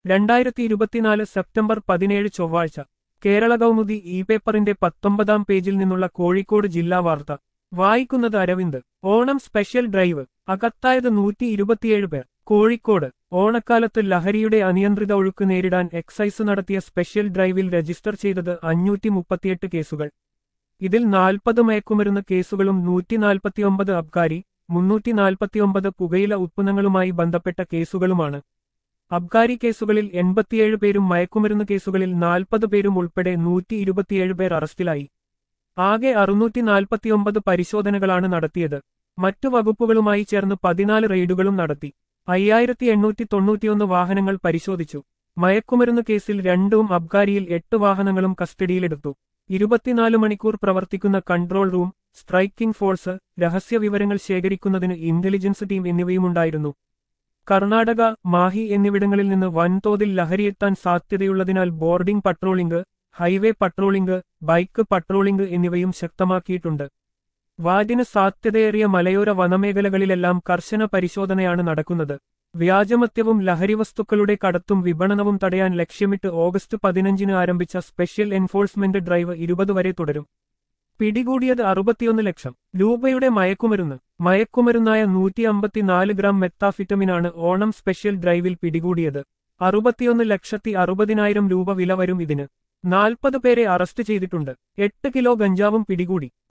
രണ്ടായിരത്തി ഇരുപത്തിനാല് സെപ്റ്റംബർ പതിനേഴ് ചൊവ്വാഴ്ച കേരള കൗമുദി ഇ പേപ്പറിന്റെ പത്തൊമ്പതാം പേജിൽ നിന്നുള്ള കോഴിക്കോട് ജില്ലാ വാർത്ത വായിക്കുന്നത് അരവിന്ദ് ഓണം സ്പെഷ്യൽ ഡ്രൈവ് അകത്തായത് നൂറ്റി ഇരുപത്തിയേഴ് പേർ കോഴിക്കോട് ഓണക്കാലത്ത് ലഹരിയുടെ അനിയന്ത്രിത ഒഴുക്ക് നേരിടാൻ എക്സൈസ് നടത്തിയ സ്പെഷ്യൽ ഡ്രൈവിൽ രജിസ്റ്റർ ചെയ്തത് അഞ്ഞൂറ്റി മുപ്പത്തിയെട്ട് കേസുകൾ ഇതിൽ നാൽപ്പത് മയക്കുമരുന്ന് കേസുകളും നൂറ്റി നാൽപ്പത്തിയൊമ്പത് അബ്കാരി മുന്നൂറ്റി നാൽപ്പത്തിയൊമ്പത് പുകയില ഉത്പന്നങ്ങളുമായി ബന്ധപ്പെട്ട കേസുകളുമാണ് അബ്കാരി കേസുകളിൽ എൺപത്തിയേഴ് പേരും മയക്കുമരുന്ന് കേസുകളിൽ നാൽപ്പത് പേരും ഉൾപ്പെടെ നൂറ്റി ഇരുപത്തിയേഴ് പേർ അറസ്റ്റിലായി ആകെ അറുന്നൂറ്റി നാൽപ്പത്തിയൊമ്പത് പരിശോധനകളാണ് നടത്തിയത് മറ്റു വകുപ്പുകളുമായി ചേർന്ന് പതിനാല് റെയ്ഡുകളും നടത്തി അയ്യായിരത്തി എണ്ണൂറ്റി തൊണ്ണൂറ്റിയൊന്ന് വാഹനങ്ങൾ പരിശോധിച്ചു മയക്കുമരുന്ന് കേസിൽ രണ്ടും അബ്കാരിയിൽ എട്ട് വാഹനങ്ങളും കസ്റ്റഡിയിലെടുത്തു ഇരുപത്തിനാല് മണിക്കൂർ പ്രവർത്തിക്കുന്ന കൺട്രോൾ റൂം സ്ട്രൈക്കിംഗ് ഫോഴ്സ് രഹസ്യവിവരങ്ങൾ ശേഖരിക്കുന്നതിന് ഇന്റലിജൻസ് ടീം എന്നിവയുമുണ്ടായിരുന്നു കർണാടക മാഹി എന്നിവിടങ്ങളിൽ നിന്ന് വൻതോതിൽ ലഹരിയെത്താൻ സാധ്യതയുള്ളതിനാൽ boarding patrolling highway patrolling bike patrolling എന്നിവയും ശക്തമാക്കിയിട്ടുണ്ട് വാറ്റിന് സാധ്യതയേറിയ മലയോര വനമേഖലകളിലെല്ലാം കർശന പരിശോധനയാണ് നടക്കുന്നത് വ്യാജമദ്യവും ലഹരിവസ്തുക്കളുടെ കടത്തും വിപണനവും തടയാൻ ലക്ഷ്യമിട്ട് ഓഗസ്റ്റ് പതിനഞ്ചിന് ആരംഭിച്ച സ്പെഷ്യൽ എൻഫോഴ്സ്മെന്റ് ഡ്രൈവ് ഇരുപത് വരെ തുടരും പിടികൂടിയത് അറുപത്തിയൊന്ന് ലക്ഷം രൂപയുടെ മയക്കുമരുന്ന് മയക്കുമരുന്നായ നൂറ്റി അമ്പത്തിനാല് ഗ്രാം മെത്താഫിറ്റമിനാണ് ഓണം സ്പെഷ്യൽ ഡ്രൈവിൽ പിടികൂടിയത് അറുപത്തിയൊന്ന് ലക്ഷത്തി അറുപതിനായിരം രൂപ വില വരും ഇതിന് നാൽപ്പത് പേരെ അറസ്റ്റ് ചെയ്തിട്ടുണ്ട് എട്ട് കിലോ ഗഞ്ചാവും പിടികൂടി